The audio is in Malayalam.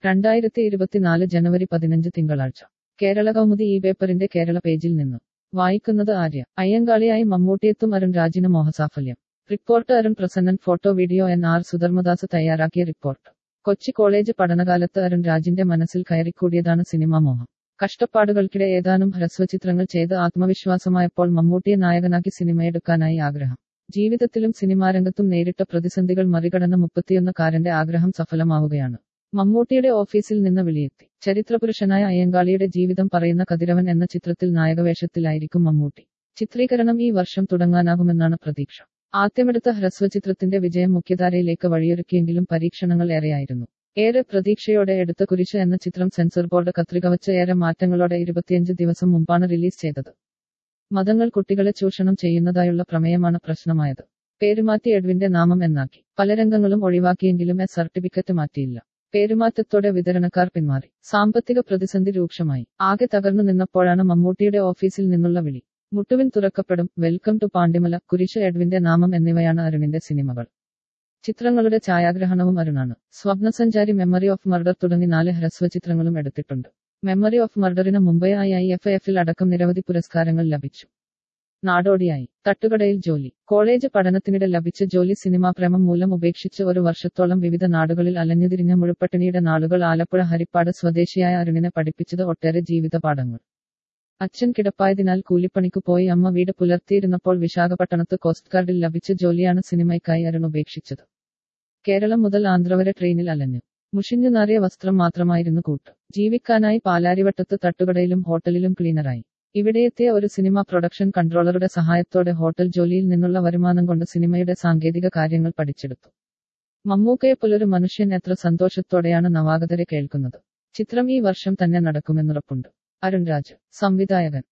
രണ്ടായിരത്തി ഇരുപത്തിനാല് ജനുവരി പതിനഞ്ച് തിങ്കളാഴ്ച കേരള കൗമുദി ഈ പേപ്പറിന്റെ കേരള പേജിൽ നിന്ന് വായിക്കുന്നത് ആര്യ അയ്യങ്കാളിയായി മമ്മൂട്ടിയെത്തും അരുൺ രാജിന് മോഹസാഫല്യം report Arun Prasannan photo video N R Sudharmadas തയ്യാറാക്കിയ റിപ്പോർട്ട് കൊച്ചി കോളേജ് പഠനകാലത്ത് അരുൺ രാജിന്റെ മനസ്സിൽ കയറിക്കൂടിയതാണ് സിനിമാ മോഹം കഷ്ടപ്പാടുകൾക്കിടെ ഏതാനും ഹ്രസ്വചിത്രങ്ങൾ ചെയ്ത് ആത്മവിശ്വാസമായപ്പോൾ മമ്മൂട്ടിയെ നായകനാക്കി സിനിമയെടുക്കാനായി ആഗ്രഹം ജീവിതത്തിലും സിനിമാരംഗത്തും നേരിട്ട പ്രതിസന്ധികൾ മറികടന്ന മുപ്പത്തിയൊന്നുകാരന്റെ ആഗ്രഹം സഫലമാവുകയാണ് മമ്മൂട്ടിയുടെ ഓഫീസിൽ നിന്ന് വിളിയെത്തി ചരിത്രപുരുഷനായ അയ്യങ്കാളിയുടെ ജീവിതം പറയുന്ന കതിരവൻ എന്ന ചിത്രത്തിൽ നായകവേഷത്തിലായിരിക്കും മമ്മൂട്ടി ചിത്രീകരണം ഈ വർഷം തുടങ്ങാനാകുമെന്നാണ് പ്രതീക്ഷ ആദ്യമെടുത്ത ഹ്രസ്വചിത്രത്തിന്റെ വിജയം മുഖ്യധാരയിലേക്ക് വഴിയൊരുക്കിയെങ്കിലും പരീക്ഷണങ്ങൾ ഏറെയായിരുന്നു ഏറെ പ്രതീക്ഷയോടെ എടുത്ത കുരിശ് എന്ന ചിത്രം സെൻസർ ബോർഡ് കത്രിക ഏറെ മാറ്റങ്ങളോടെ ഇരുപത്തിയഞ്ച് ദിവസം മുമ്പാണ് റിലീസ് ചെയ്തത് മതങ്ങൾ കുട്ടികളെ ചൂഷണം ചെയ്യുന്നതായുള്ള പ്രമേയമാണ് പ്രശ്നമായത് പേരുമാറ്റി എഡ്വിന്റെ നാമം എന്നാക്കി പല രംഗങ്ങളും ഒഴിവാക്കിയെങ്കിലും എ സർട്ടിഫിക്കറ്റ് മാറ്റിയില്ല പേരുമാറ്റത്തോടെ വിതരണക്കാർ പിന്മാറി സാമ്പത്തിക പ്രതിസന്ധി രൂക്ഷമായി ആകെ തകർന്നു നിന്നപ്പോഴാണ് മമ്മൂട്ടിയുടെ ഓഫീസിൽ നിന്നുള്ള വിളി മുട്ടുവിൻ തുറക്കപ്പെടും വെൽക്കം ടു പാണ്ടിമല കുരിശ് എഡ്വിന്റെ നാമം എന്നിവയാണ് അരുണിന്റെ സിനിമകൾ ചിത്രങ്ങളുടെ ഛായാഗ്രഹണവും അരുണാണ് സ്വപ്നസഞ്ചാരി മെമ്മറി ഓഫ് മർഡർ തുടങ്ങി നാല് ഹ്രസ്വചിത്രങ്ങളും എടുത്തിട്ടുണ്ട് മെമ്മറി ഓഫ് മർഡറിന് മുംബൈ ഐ ഐ എഫ് എഫിൽ അടക്കം നിരവധി പുരസ്കാരങ്ങൾ ലഭിച്ചു നാടോടിയായി തട്ടുകടയിൽ ജോലി കോളേജ് പഠനത്തിനിടെ ലഭിച്ച ജോലി സിനിമാ പ്രേമം മൂലം ഉപേക്ഷിച്ച് ഒരു വർഷത്തോളം വിവിധ നാടുകളിൽ അലഞ്ഞുതിരിഞ്ഞ മുഴുപ്പട്ടിണിയുടെ നാളുകൾ ആലപ്പുഴ ഹരിപ്പാട് സ്വദേശിയായ അരുണിനെ പഠിപ്പിച്ചത് ഒട്ടേറെ ജീവിത പാഠങ്ങൾ അച്ഛൻ കിടപ്പായതിനാൽ കൂലിപ്പണിക്കു പോയി അമ്മ വീട് പുലർത്തിയിരുന്നപ്പോൾ വിശാഖപട്ടണത്ത് കോസ്റ്റ് ഗാർഡിൽ ലഭിച്ച ജോലിയാണ് സിനിമയ്ക്കായി അരുൺ ഉപേക്ഷിച്ചത് കേരളം മുതൽ ആന്ധ്ര വരെ ട്രെയിനിൽ അലഞ്ഞു മുഷിഞ്ഞു നാറിയ വസ്ത്രം മാത്രമായിരുന്നു കൂട്ട് ജീവിക്കാനായി പാലാരിവട്ടത്ത് തട്ടുകടയിലും ഹോട്ടലിലും ക്ലീനറായി ഇവിടെയെത്തിയ ഒരു സിനിമ പ്രൊഡക്ഷൻ കൺട്രോളറുടെ സഹായത്തോടെ ഹോട്ടൽ ജോലിയിൽ നിന്നുള്ള വരുമാനം കൊണ്ട് സിനിമയുടെ സാങ്കേതിക കാര്യങ്ങൾ പഠിച്ചെടുത്തു മമ്മൂക്കയെപ്പോലൊരു മനുഷ്യൻ എത്ര സന്തോഷത്തോടെയാണ് നവാഗതരെ കേൾക്കുന്നത് ചിത്രം ഈ വർഷം തന്നെ നടക്കുമെന്നുറപ്പുണ്ട് അരുൺ രാജ് സംവിധായകൻ